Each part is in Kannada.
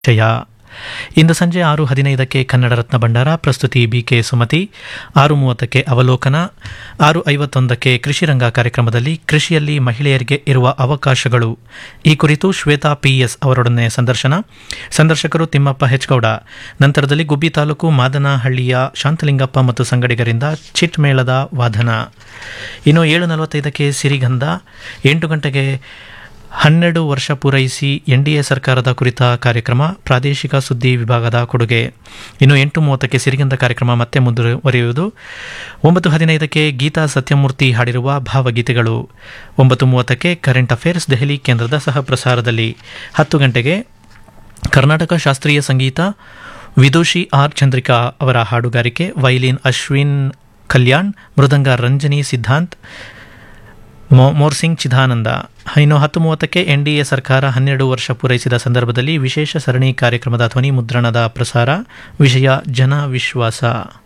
ಜಯ ಇಂದು ಸಂಜೆ ಆರು ಹದಿನೈದಕ್ಕೆ ಕನ್ನಡ ರತ್ನ ಭಂಡಾರ ಪ್ರಸ್ತುತಿ ಬಿಕೆ ಸುಮತಿ ಆರು ಮೂವತ್ತಕ್ಕೆ ಅವಲೋಕನ ಆರು ಐವತ್ತೊಂದಕ್ಕೆ ಕೃಷಿ ರಂಗ ಕಾರ್ಯಕ್ರಮದಲ್ಲಿ ಕೃಷಿಯಲ್ಲಿ ಮಹಿಳೆಯರಿಗೆ ಇರುವ ಅವಕಾಶಗಳು ಈ ಕುರಿತು ಶ್ವೇತಾ ಪಿಎಸ್ ಅವರೊಡನೆ ಸಂದರ್ಶನ ಸಂದರ್ಶಕರು ತಿಮ್ಮಪ್ಪ ಹೆಚ್ಗೌಡ ನಂತರದಲ್ಲಿ ಗುಬ್ಬಿ ತಾಲೂಕು ಮಾದನಹಳ್ಳಿಯ ಶಾಂತಲಿಂಗಪ್ಪ ಮತ್ತು ಸಂಗಡಿಗರಿಂದ ಚಿಟ್ ಮೇಳದ ವಾದನ ಇನ್ನು ಏಳು ನಲವತ್ತೈದಕ್ಕೆ ಸಿರಿಗಂಧ ಎಂಟು ಗಂಟೆಗೆ ಹನ್ನೆರಡು ವರ್ಷ ಪೂರೈಸಿ ಎನ್ಡಿಎ ಸರ್ಕಾರದ ಕುರಿತ ಕಾರ್ಯಕ್ರಮ ಪ್ರಾದೇಶಿಕ ಸುದ್ದಿ ವಿಭಾಗದ ಕೊಡುಗೆ ಇನ್ನು ಎಂಟು ಮೂವತ್ತಕ್ಕೆ ಸಿರಿಗಂಧ ಕಾರ್ಯಕ್ರಮ ಮತ್ತೆ ಮುಂದುವರಿಯುವುದು ಒಂಬತ್ತು ಹದಿನೈದಕ್ಕೆ ಗೀತಾ ಸತ್ಯಮೂರ್ತಿ ಹಾಡಿರುವ ಭಾವಗೀತೆಗಳು ಒಂಬತ್ತು ಮೂವತ್ತಕ್ಕೆ ಕರೆಂಟ್ ಅಫೇರ್ಸ್ ದೆಹಲಿ ಕೇಂದ್ರದ ಸಹ ಪ್ರಸಾರದಲ್ಲಿ ಹತ್ತು ಗಂಟೆಗೆ ಕರ್ನಾಟಕ ಶಾಸ್ತ್ರೀಯ ಸಂಗೀತ ವಿದೂಷಿ ಆರ್ ಚಂದ್ರಿಕಾ ಅವರ ಹಾಡುಗಾರಿಕೆ ವೈಲಿನ್ ಅಶ್ವಿನ್ ಕಲ್ಯಾಣ್ ಮೃದಂಗ ರಂಜನಿ ಸಿದ್ಧಾಂತ್ ಮೋ ಮೋರ್ಸಿಂಗ್ ಚಿದಾನಂದ ಇನ್ನು ಹತ್ತು ಮೂವತ್ತಕ್ಕೆ ಎನ್ಡಿಎ ಸರ್ಕಾರ ಹನ್ನೆರಡು ವರ್ಷ ಪೂರೈಸಿದ ಸಂದರ್ಭದಲ್ಲಿ ವಿಶೇಷ ಸರಣಿ ಕಾರ್ಯಕ್ರಮದ ಧ್ವನಿ ಮುದ್ರಣದ ಪ್ರಸಾರ ವಿಷಯ ಜನ ವಿಶ್ವಾಸ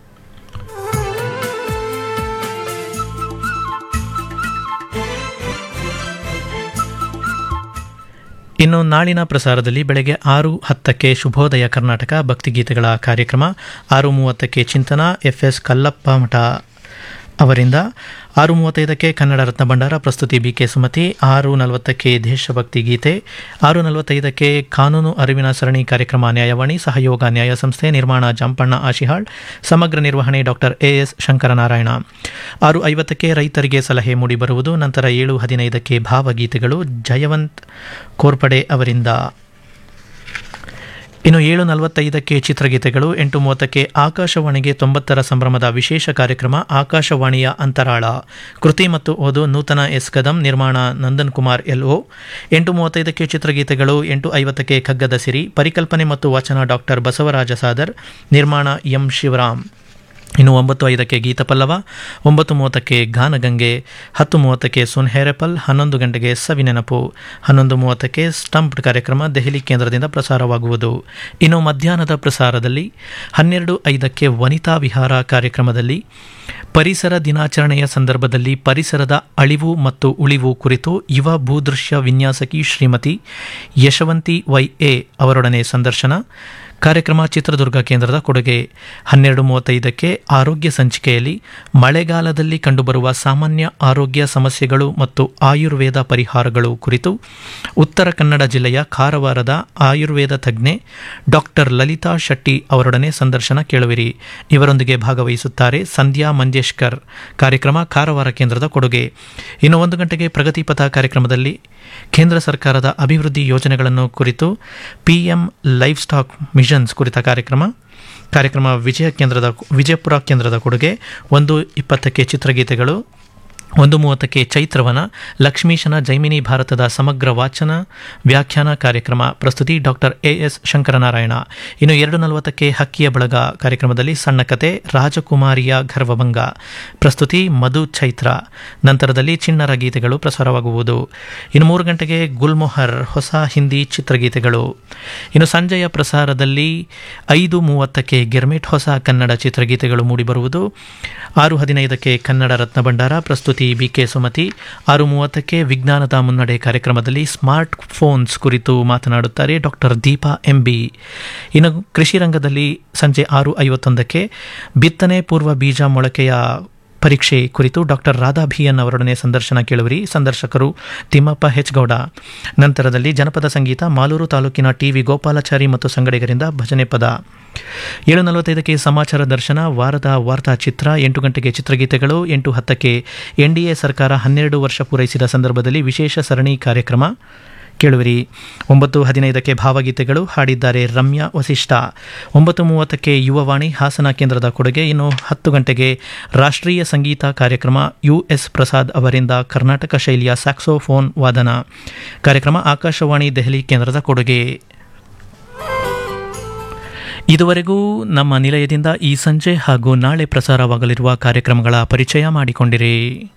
ಇನ್ನು ನಾಳಿನ ಪ್ರಸಾರದಲ್ಲಿ ಬೆಳಗ್ಗೆ ಆರು ಹತ್ತಕ್ಕೆ ಶುಭೋದಯ ಕರ್ನಾಟಕ ಭಕ್ತಿಗೀತೆಗಳ ಕಾರ್ಯಕ್ರಮ ಆರು ಮೂವತ್ತಕ್ಕೆ ಚಿಂತನ ಎಫ್ಎಸ್ ಕಲ್ಲಪ್ಪ ಮಠ ಅವರಿಂದ ಆರು ಮೂವತ್ತೈದಕ್ಕೆ ಕನ್ನಡ ರತ್ನ ಭಂಡಾರ ಪ್ರಸ್ತುತಿ ಬಿಕೆ ಸುಮತಿ ಆರು ನಲವತ್ತಕ್ಕೆ ದೇಶಭಕ್ತಿ ಗೀತೆ ಆರು ನಲವತ್ತೈದಕ್ಕೆ ಕಾನೂನು ಅರಿವಿನ ಸರಣಿ ಕಾರ್ಯಕ್ರಮ ನ್ಯಾಯವಾಣಿ ಸಹಯೋಗ ನ್ಯಾಯ ಸಂಸ್ಥೆ ನಿರ್ಮಾಣ ಜಂಪಣ್ಣ ಆಶಿಹಾಳ್ ಸಮಗ್ರ ನಿರ್ವಹಣೆ ಡಾಕ್ಟರ್ ಎಎಸ್ ಶಂಕರನಾರಾಯಣ ಆರು ಐವತ್ತಕ್ಕೆ ರೈತರಿಗೆ ಸಲಹೆ ಮೂಡಿಬರುವುದು ನಂತರ ಏಳು ಹದಿನೈದಕ್ಕೆ ಭಾವಗೀತೆಗಳು ಜಯವಂತ್ ಕೋರ್ಪಡೆ ಅವರಿಂದ ಇನ್ನು ಏಳು ನಲವತ್ತೈದಕ್ಕೆ ಚಿತ್ರಗೀತೆಗಳು ಎಂಟು ಮೂವತ್ತಕ್ಕೆ ಆಕಾಶವಾಣಿಗೆ ತೊಂಬತ್ತರ ಸಂಭ್ರಮದ ವಿಶೇಷ ಕಾರ್ಯಕ್ರಮ ಆಕಾಶವಾಣಿಯ ಅಂತರಾಳ ಕೃತಿ ಮತ್ತು ಓದು ನೂತನ ಎಸ್ ಕದಂ ನಿರ್ಮಾಣ ನಂದನ್ ಕುಮಾರ್ ಎಲ್ಒ ಎಂಟು ಮೂವತ್ತೈದಕ್ಕೆ ಚಿತ್ರಗೀತೆಗಳು ಎಂಟು ಐವತ್ತಕ್ಕೆ ಕಗ್ಗದ ಸಿರಿ ಪರಿಕಲ್ಪನೆ ಮತ್ತು ವಚನ ಡಾಕ್ಟರ್ ಬಸವರಾಜ ಸಾದರ್ ನಿರ್ಮಾಣ ಎಂ ಶಿವರಾಮ್ ಇನ್ನು ಒಂಬತ್ತು ಐದಕ್ಕೆ ಗೀತಪಲ್ಲವ ಒಂಬತ್ತು ಮೂವತ್ತಕ್ಕೆ ಗಾನಗಂಗೆ ಹತ್ತು ಮೂವತ್ತಕ್ಕೆ ಸುನ್ಹೇರೆಪಲ್ ಹನ್ನೊಂದು ಗಂಟೆಗೆ ಸವಿನೆನಪು ಹನ್ನೊಂದು ಮೂವತ್ತಕ್ಕೆ ಸ್ಟಂಪ್ಡ್ ಕಾರ್ಯಕ್ರಮ ದೆಹಲಿ ಕೇಂದ್ರದಿಂದ ಪ್ರಸಾರವಾಗುವುದು ಇನ್ನು ಮಧ್ಯಾಹ್ನದ ಪ್ರಸಾರದಲ್ಲಿ ಹನ್ನೆರಡು ಐದಕ್ಕೆ ವನಿತಾ ವಿಹಾರ ಕಾರ್ಯಕ್ರಮದಲ್ಲಿ ಪರಿಸರ ದಿನಾಚರಣೆಯ ಸಂದರ್ಭದಲ್ಲಿ ಪರಿಸರದ ಅಳಿವು ಮತ್ತು ಉಳಿವು ಕುರಿತು ಯುವ ಭೂದೃಶ್ಯ ವಿನ್ಯಾಸಕಿ ಶ್ರೀಮತಿ ಯಶವಂತಿ ವೈ ಎ ಅವರೊಡನೆ ಸಂದರ್ಶನ ಕಾರ್ಯಕ್ರಮ ಚಿತ್ರದುರ್ಗ ಕೇಂದ್ರದ ಕೊಡುಗೆ ಹನ್ನೆರಡು ಮೂವತ್ತೈದಕ್ಕೆ ಆರೋಗ್ಯ ಸಂಚಿಕೆಯಲ್ಲಿ ಮಳೆಗಾಲದಲ್ಲಿ ಕಂಡುಬರುವ ಸಾಮಾನ್ಯ ಆರೋಗ್ಯ ಸಮಸ್ಯೆಗಳು ಮತ್ತು ಆಯುರ್ವೇದ ಪರಿಹಾರಗಳು ಕುರಿತು ಉತ್ತರ ಕನ್ನಡ ಜಿಲ್ಲೆಯ ಕಾರವಾರದ ಆಯುರ್ವೇದ ತಜ್ಞೆ ಡಾಕ್ಟರ್ ಲಲಿತಾ ಶೆಟ್ಟಿ ಅವರೊಡನೆ ಸಂದರ್ಶನ ಕೇಳುವಿರಿ ಇವರೊಂದಿಗೆ ಭಾಗವಹಿಸುತ್ತಾರೆ ಸಂಧ್ಯಾ ಮಂಜೇಶ್ಕರ್ ಕಾರ್ಯಕ್ರಮ ಕಾರವಾರ ಕೇಂದ್ರದ ಕೊಡುಗೆ ಇನ್ನು ಒಂದು ಗಂಟೆಗೆ ಪ್ರಗತಿಪಥ ಕಾರ್ಯಕ್ರಮದಲ್ಲಿ ಕೇಂದ್ರ ಸರ್ಕಾರದ ಅಭಿವೃದ್ಧಿ ಯೋಜನೆಗಳನ್ನು ಕುರಿತು ಪಿಎಂ ಲೈಫ್ ಸ್ಟಾಕ್ ಮಿಷನ್ಸ್ ಕುರಿತ ಕಾರ್ಯಕ್ರಮ ಕಾರ್ಯಕ್ರಮ ವಿಜಯ ಕೇಂದ್ರದ ವಿಜಯಪುರ ಕೇಂದ್ರದ ಕೊಡುಗೆ ಒಂದು ಇಪ್ಪತ್ತಕ್ಕೆ ಚಿತ್ರಗೀತೆಗಳು ಒಂದು ಮೂವತ್ತಕ್ಕೆ ಚೈತ್ರವನ ಲಕ್ಷ್ಮೀಶನ ಜೈಮಿನಿ ಭಾರತದ ಸಮಗ್ರ ವಾಚನ ವ್ಯಾಖ್ಯಾನ ಕಾರ್ಯಕ್ರಮ ಪ್ರಸ್ತುತಿ ಡಾಕ್ಟರ್ ಎ ಎಸ್ ಶಂಕರನಾರಾಯಣ ಇನ್ನು ಎರಡು ನಲವತ್ತಕ್ಕೆ ಹಕ್ಕಿಯ ಬಳಗ ಕಾರ್ಯಕ್ರಮದಲ್ಲಿ ಸಣ್ಣ ಕತೆ ರಾಜಕುಮಾರಿಯ ಗರ್ವಭಂಗ ಪ್ರಸ್ತುತಿ ಮಧು ಚೈತ್ರ ನಂತರದಲ್ಲಿ ಚಿಣ್ಣರ ಗೀತೆಗಳು ಪ್ರಸಾರವಾಗುವುದು ಇನ್ನು ಮೂರು ಗಂಟೆಗೆ ಗುಲ್ಮೊಹರ್ ಹೊಸ ಹಿಂದಿ ಚಿತ್ರಗೀತೆಗಳು ಇನ್ನು ಸಂಜೆಯ ಪ್ರಸಾರದಲ್ಲಿ ಐದು ಮೂವತ್ತಕ್ಕೆ ಗಿರ್ಮಿಟ್ ಹೊಸ ಕನ್ನಡ ಚಿತ್ರಗೀತೆಗಳು ಮೂಡಿಬರುವುದು ಆರು ಹದಿನೈದಕ್ಕೆ ಕನ್ನಡ ರತ್ನ ಭಂಡಾರ ಪ್ರಸ್ತುತಿ ಬಿಕೆ ಸುಮತಿ ಆರು ಮೂವತ್ತಕ್ಕೆ ವಿಜ್ಞಾನದ ಮುನ್ನಡೆ ಕಾರ್ಯಕ್ರಮದಲ್ಲಿ ಸ್ಮಾರ್ಟ್ ಫೋನ್ಸ್ ಕುರಿತು ಮಾತನಾಡುತ್ತಾರೆ ಡಾಕ್ಟರ್ ದೀಪಾ ಎಂಬಿ ಇನ್ನು ಕೃಷಿ ರಂಗದಲ್ಲಿ ಸಂಜೆ ಆರು ಐವತ್ತೊಂದಕ್ಕೆ ಬಿತ್ತನೆ ಪೂರ್ವ ಬೀಜ ಮೊಳಕೆಯ ಪರೀಕ್ಷೆ ಕುರಿತು ಡಾಕ್ಟರ್ ರಾಧಾ ಬಿಎನ್ ಅವರೊಡನೆ ಸಂದರ್ಶನ ಕೇಳುವಿರಿ ಸಂದರ್ಶಕರು ತಿಮ್ಮಪ್ಪ ಹೆಚ್ಗೌಡ ನಂತರದಲ್ಲಿ ಜನಪದ ಸಂಗೀತ ಮಾಲೂರು ತಾಲೂಕಿನ ಟಿವಿ ಗೋಪಾಲಾಚಾರಿ ಮತ್ತು ಸಂಗಡಿಗರಿಂದ ಭಜನೆ ಪದ ಏಳು ನಲವತ್ತೈದಕ್ಕೆ ಸಮಾಚಾರ ದರ್ಶನ ವಾರದ ವಾರ್ತಾ ಚಿತ್ರ ಎಂಟು ಗಂಟೆಗೆ ಚಿತ್ರಗೀತೆಗಳು ಎಂಟು ಹತ್ತಕ್ಕೆ ಎನ್ಡಿಎ ಸರ್ಕಾರ ಹನ್ನೆರಡು ವರ್ಷ ಪೂರೈಸಿದ ಸಂದರ್ಭದಲ್ಲಿ ವಿಶೇಷ ಸರಣಿ ಕಾರ್ಯಕ್ರಮ ಕೇಳುವಿರಿ ಒಂಬತ್ತು ಹದಿನೈದಕ್ಕೆ ಭಾವಗೀತೆಗಳು ಹಾಡಿದ್ದಾರೆ ರಮ್ಯಾ ವಸಿಷ್ಠ ಒಂಬತ್ತು ಮೂವತ್ತಕ್ಕೆ ಯುವವಾಣಿ ಹಾಸನ ಕೇಂದ್ರದ ಕೊಡುಗೆ ಇನ್ನು ಹತ್ತು ಗಂಟೆಗೆ ರಾಷ್ಟ್ರೀಯ ಸಂಗೀತ ಕಾರ್ಯಕ್ರಮ ಯು ಎಸ್ ಪ್ರಸಾದ್ ಅವರಿಂದ ಕರ್ನಾಟಕ ಶೈಲಿಯ ಸ್ಯಾಕ್ಸೋಫೋನ್ ವಾದನ ಕಾರ್ಯಕ್ರಮ ಆಕಾಶವಾಣಿ ದೆಹಲಿ ಕೇಂದ್ರದ ಕೊಡುಗೆ ಇದುವರೆಗೂ ನಮ್ಮ ನಿಲಯದಿಂದ ಈ ಸಂಜೆ ಹಾಗೂ ನಾಳೆ ಪ್ರಸಾರವಾಗಲಿರುವ ಕಾರ್ಯಕ್ರಮಗಳ ಪರಿಚಯ ಮಾಡಿಕೊಂಡಿರಿ